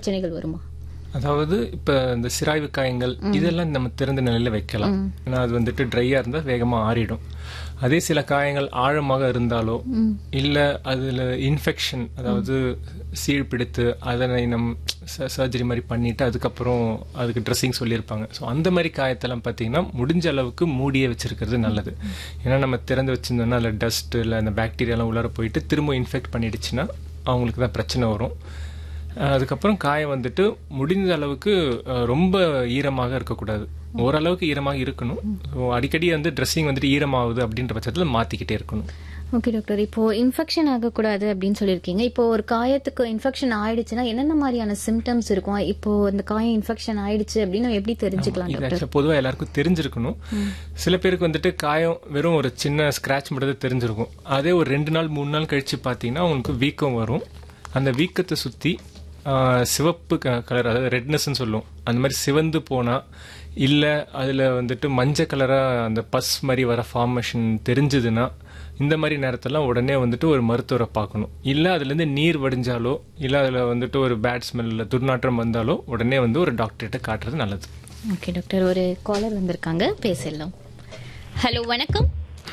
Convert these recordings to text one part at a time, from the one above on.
பிரச்சனைகள் வருமா அதாவது இப்ப இந்த சிராய்வு காயங்கள் இதெல்லாம் நம்ம திறந்த நிலையில வைக்கலாம் ஏன்னா அது வந்துட்டு ட்ரையா இருந்தா வேகமா ஆறிடும் அதே சில காயங்கள் ஆழமாக இருந்தாலோ இல்ல அதுல இன்ஃபெக்ஷன் அதாவது சீழ் பிடித்து அதனை நம் சர்ஜரி மாதிரி பண்ணிட்டு அதுக்கப்புறம் அதுக்கு ட்ரெஸ்ஸிங் சொல்லியிருப்பாங்க ஸோ அந்த மாதிரி காயத்தெல்லாம் பார்த்தீங்கன்னா முடிஞ்ச அளவுக்கு மூடியே வச்சிருக்கிறது நல்லது ஏன்னா நம்ம திறந்து வச்சிருந்தோம்னா அதில் டஸ்ட் இல்லை அந்த பாக்டீரியாலாம் உள்ளார போயிட்டு திரும்ப இன்ஃபெக்ட் பண்ணிடுச்சுன்னா அவங்களுக்கு தான் பிரச்சனை வரும் அஹ் அதுக்கப்புறம் காயம் வந்துட்டு முடிந்த அளவுக்கு அஹ், ரொம்ப ஈரமாக இருக்கக்கூடாது ஓரளவுக்கு ஈரமாக இருக்கணும் ஸோ அடிக்கடி வந்து ட்ரெஸ்ஸிங் வந்துட்டு ஈரமாகுது அப்படின்ற பட்சத்தில் மாற்றிக்கிட்டே இருக்கணும் ஓகே டாக்டர் இப்போ இன்ஃபெக்ஷன் ஆகக்கூடாது அப்படின்னு சொல்லியிருக்கீங்க இப்போ ஒரு காயத்துக்கு இன்ஃபெக்ஷன் ஆயிடுச்சுன்னா என்னென்ன மாதிரியான சிம்டம்ஸ் இருக்கும் இப்போ இந்த காயம் இன்ஃபெக்ஷன் ஆயிடுச்சு அப்படின்னு நம்ம எப்படி தெரிஞ்சுக்கலாம் இது டாக்டர் ஆக்சுவலாக பொதுவாக எல்லாருக்கும் தெரிஞ்சிருக்கணும் சில பேருக்கு வந்துட்டு காயம் வெறும் ஒரு சின்ன ஸ்க்ராட்ச் மட்டும் தான் தெரிஞ்சிருக்கும் அதே ஒரு ரெண்டு நாள் மூணு நாள் கழிச்சு பார்த்தீங்கன்னா அவங்களுக்கு வீக்கம் வரும் அந்த வீக்கத்தை சுற்றி சிவப்பு கலர் அதாவது ரெட்னஸ்ன்னு சொல்லுவோம் அந்த மாதிரி சிவந்து போனால் இல்லை அதில் வந்துட்டு மஞ்சள் கலராக அந்த பஸ் மாதிரி வர ஃபார்மேஷன் தெரிஞ்சதுன்னா இந்த மாதிரி நேரத்தெல்லாம் உடனே வந்துட்டு ஒரு மருத்துவரை பார்க்கணும் இல்லை அதுலேருந்து நீர் வடிஞ்சாலோ இல்லை அதில் வந்துட்டு ஒரு பேட் ஸ்மெல்ல துர்நாற்றம் வந்தாலோ உடனே வந்து ஒரு டாக்டர்கிட்ட காட்டுறது நல்லது ஓகே டாக்டர் ஒரு காலர் வந்திருக்காங்க பேசிடலாம் ஹலோ வணக்கம்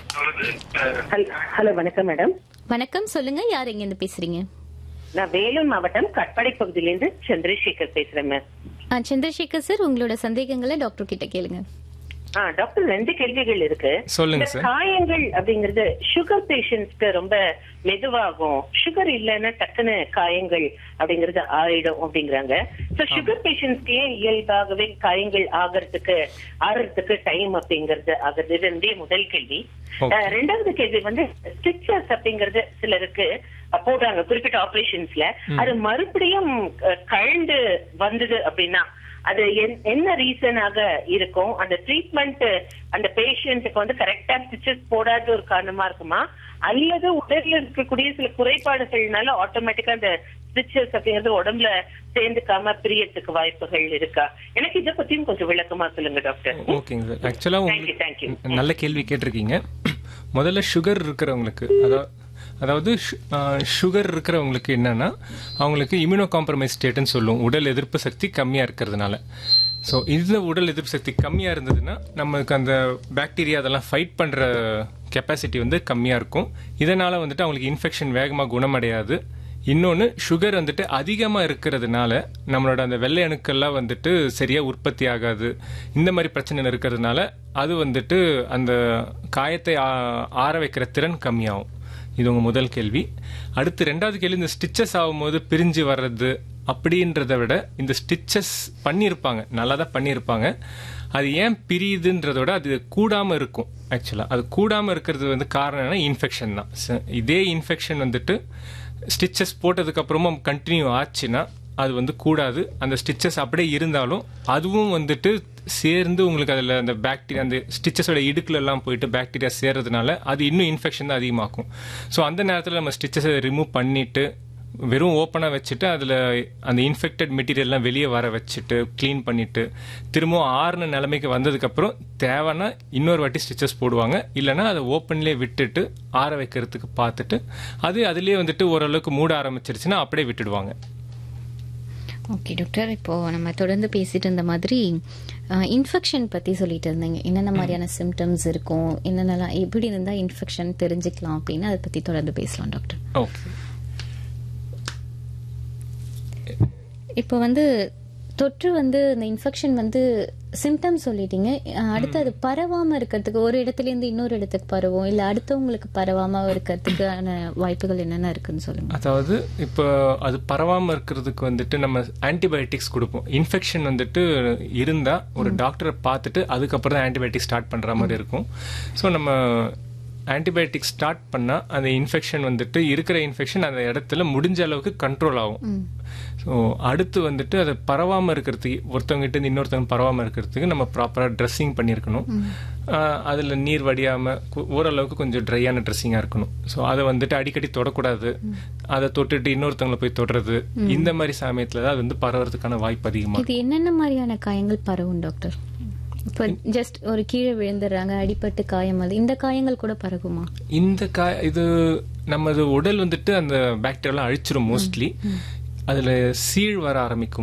ஹல்- ஹலோ வணக்கம் மேடம் வணக்கம் சொல்லுங்க யார் எங்க இருந்து பேசுறீங்க நான் வேலூர் மாவட்டம் கட்பாடி பகுதியிலிருந்து சந்திரசேகர் பேசுறேன் மேம் ஆ, சந்திரசேகர் சார் உங்களோட சந்தேகங்களை டாக்டர் கிட்ட கேளுங்க ஆ டாக்டர் ரெண்டு கேள்விகள் இருக்கு சொல்லுங்க இந்த சார் காயங்கள் அப்படிங்கறது சுகர் பேஷண்ட்ஸ்க்கு ரொம்ப மெதுவாகும் சுகர் இல்லைன்னா டக்குன்னு காயங்கள் அப்படிங்கறது ஆறிடும் அப்படிங்கிறாங்க சோ சுகர் பேஷண்ட்ஸ்க்கு ஏன் இயல்பாகவே காயங்கள் ஆகிறதுக்கு ஆறுறதுக்கு டைம் அப்படிங்கறது ஆகுது இது என்னுடைய முதல் கேள்வி Okay. அஹ், ரெண்டாவது கேள்வி வந்து ஸ்டிச்சஸ் அப்படிங்கறது சிலருக்கு அஹ், போடுறாங்க குறிப்பிட்ட ஆபரேஷன்ஸ்ல அது மறுபடியும் அஹ், கழண்டு வந்தது அப்படின்னா அது என்- என்ன ரீசனாக இருக்கும் அந்த ட்ரீட்மெண்ட் அந்த பேஷண்ட்டுக்கு வந்து கரெக்டா ஸ்டிச்சஸ் போடாத ஒரு காரணமா இருக்குமா அல்லது உடல்ல இருக்கக்கூடிய சில குறைபாடுகள்னால ஆட்டோமேட்டிக்கா அந்த ஸ்டிச்சஸ் அப்படிங்கிறது உடம்புல சேர்ந்துக்காம பிரியறதுக்கு வாய்ப்புகள் இருக்கா எனக்கு இதை பத்தியும் கொஞ்சம் விளக்கமா சொல்லுங்க டாக்டர் ஓகேங்க சார் ஆக்சுவலாக Thank you, thank you. உங்களுக்கு நல்ல கேள்வி கேட்டிருக்கீங்க முதல்ல சுகர் இருக்கிறவங்களுக்கு அதாவது அதாவது சுகர் இருக்கிறவங்களுக்கு என்னன்னா அவங்களுக்கு இம்யூனோ காம்ப்ரமைஸ் ஸ்டேட்னு சொல்லுவோம் உடல் எதிர்ப்பு சக்தி கம்மியாக இருக்கிறதுனால ஸோ இந்த உடல் எதிர்ப்பு சக்தி கம்மியாக இருந்ததுன்னா நமக்கு அந்த பாக்டீரியா அதெல்லாம் ஃபைட் பண்ணுற கெப்பாசிட்டி வந்து கம்மியாக இருக்கும் இதனால் வந்துட்டு அவங்களுக்கு இன்ஃபெக்ஷன் வேகமாக குணமடையாது இன்னொன்று சுகர் வந்துட்டு அதிகமாக இருக்கிறதுனால நம்மளோட அந்த வெள்ளை அணுக்கள்லாம் வந்துட்டு சரியாக உற்பத்தி ஆகாது இந்த மாதிரி பிரச்சனை இருக்கிறதுனால அது வந்துட்டு அந்த காயத்தை ஆ- ஆற வைக்கிற திறன் கம்மியாகும் இது உங்கள் முதல் கேள்வி அடுத்து ரெண்டாவது கேள்வி இந்த ஸ்டிச்சஸ் ஆகும்போது பிரிஞ்சு வர்றது அப்படின்றத விட இந்த ஸ்டிச்சஸ் பண்ணியிருப்பாங்க நல்லா தான் பண்ணியிருப்பாங்க அது ஏன் பிரியுதுன்றத விட அது கூடாமல் இருக்கும் ஆக்சுவலாக அது கூடாமல் இருக்கிறது வந்து காரணம் என்ன இன்ஃபெக்ஷன் தான் ச- இதே இன்ஃபெக்ஷன் வந்துட்டு ஸ்டிச்சஸ் போட்டதுக்கு அப்புறமும் கண்டினியூ ஆச்சுன்னா அது வந்து கூடாது அந்த ஸ்டிச்சஸ் அப்படியே இருந்தாலும் அதுவும் வந்துட்டு சேர்ந்து உங்களுக்கு அதில் அந்த பாக்டீரியா அந்த ஸ்டிச்சஸோட இடுக்குல எல்லாம் போயிட்டு பாக்டீரியா சேர்றதுனால அது இன்னும் இன்ஃபெக்ஷன் தான் அதிகமாக்கும் ஸோ அந்த நேரத்தில் நம்ம ஸ்டிச்சஸை ரிமூவ் பண்ணிட்டு வெறும் ஓப்பனாக வச்சுட்டு அதில் அந்த இன்ஃபெக்டட் மெட்டீரியல்லாம் வெளியே வர வச்சுட்டு க்ளீன் பண்ணிட்டு திரும்பவும் ஆறுன நிலைமைக்கு வந்ததுக்கப்புறம் தேவைன்னா இன்னொரு வாட்டி ஸ்டிச்சஸ் போடுவாங்க இல்லைன்னா அதை ஓப்பன்லேயே விட்டுட்டு ஆற வைக்கிறதுக்கு பார்த்துட்டு அது அதுலேயே வந்துட்டு ஓரளவுக்கு மூட ஆரம்பிச்சிருச்சுன்னா அப்படியே விட்டுடுவாங்க ஓகே டாக்டர் இப்போ நம்ம தொடர்ந்து பேசிட்டு இருந்த மாதிரி இன்ஃபெக்ஷன் பத்தி சொல்லிட்டு இருந்தீங்க என்னென்ன மாதிரியான சிம்டம்ஸ் இருக்கும் என்னென்னலாம் எப்படி இருந்தா இன்ஃபெக்ஷன் தெரிஞ்சுக்கலாம் அப்படின்னு அதை பத்தி தொடர்ந்து பேசலாம் டாக்டர் ஓகே இப்போ வந்து தொற்று வந்து இந்த இன்ஃபெக்ஷன் வந்து சிம்டம்ஸ் சொல்லிட்டீங்க அஹ் அடுத்து அது பரவாம இருக்கிறதுக்கு ஒரு இடத்துல இருந்து இன்னொரு இடத்துக்கு பரவும் இல்ல அடுத்தவங்களுக்கு பரவாம இருக்கிறதுக்கான வாய்ப்புகள் என்னென்ன இருக்குன்னு சொல்லுங்க அதாவது இப்போ அது பரவாமல் இருக்கிறதுக்கு வந்துட்டு நம்ம ஆன்டிபயோட்டிக்ஸ் கொடுப்போம் இன்ஃபெக்ஷன் வந்துட்டு இருந்தால் ஒரு டாக்டரை பார்த்துட்டு அதுக்கப்புறம் தான் ஆன்டிபயோட்டிக் ஸ்டார்ட் பண்ணுற மாதிரி இருக்கும் ஸோ நம்ம ஆன்டிபயோட்டிக் ஸ்டார்ட் பண்ணால் அந்த இன்ஃபெக்ஷன் வந்துட்டு இருக்கிற இன்ஃபெக்ஷன் அந்த இடத்துல முடிஞ்ச அளவுக்கு கண்ட்ரோல் ஆகும் ஸோ அடுத்து வந்துட்டு அதை பரவாமல் இருக்கிறதுக்கு ஒருத்தவங்ககிட்ட இருந்து இன்னொருத்தவங்க பரவாமல் இருக்கிறதுக்கு நம்ம ப்ராப்பராக ட்ரெஸ்ஸிங் பண்ணியிருக்கணும் அதில் நீர் வடியாமல் ஓரளவுக்கு கொஞ்சம் ட்ரையான ட்ரெஸ்ஸிங்காக இருக்கணும் ஸோ அதை வந்துட்டு அடிக்கடி தொடக்கூடாது அதை தொட்டுட்டு இன்னொருத்தவங்களை போய் தொடுறது இந்த மாதிரி சமயத்தில் தான் அது வந்து பரவறதுக்கான வாய்ப்பு அதிகமாக இது என்னென்ன மாதிரியான காயங்கள் பரவும் டாக்டர் இப்போ ஜஸ்ட் ஒரு கீழே விழுந்துடுறாங்க அடிபட்டு காயம் அது இந்த காயங்கள் கூட பரகுமா இந்த கா இது நமது உடல் வந்துட்டு அந்த பாக்டீரியாலாம் அழிச்சிரும் மோஸ்ட்லி அதுல சீழ் வர ஆரம்பிக்கும்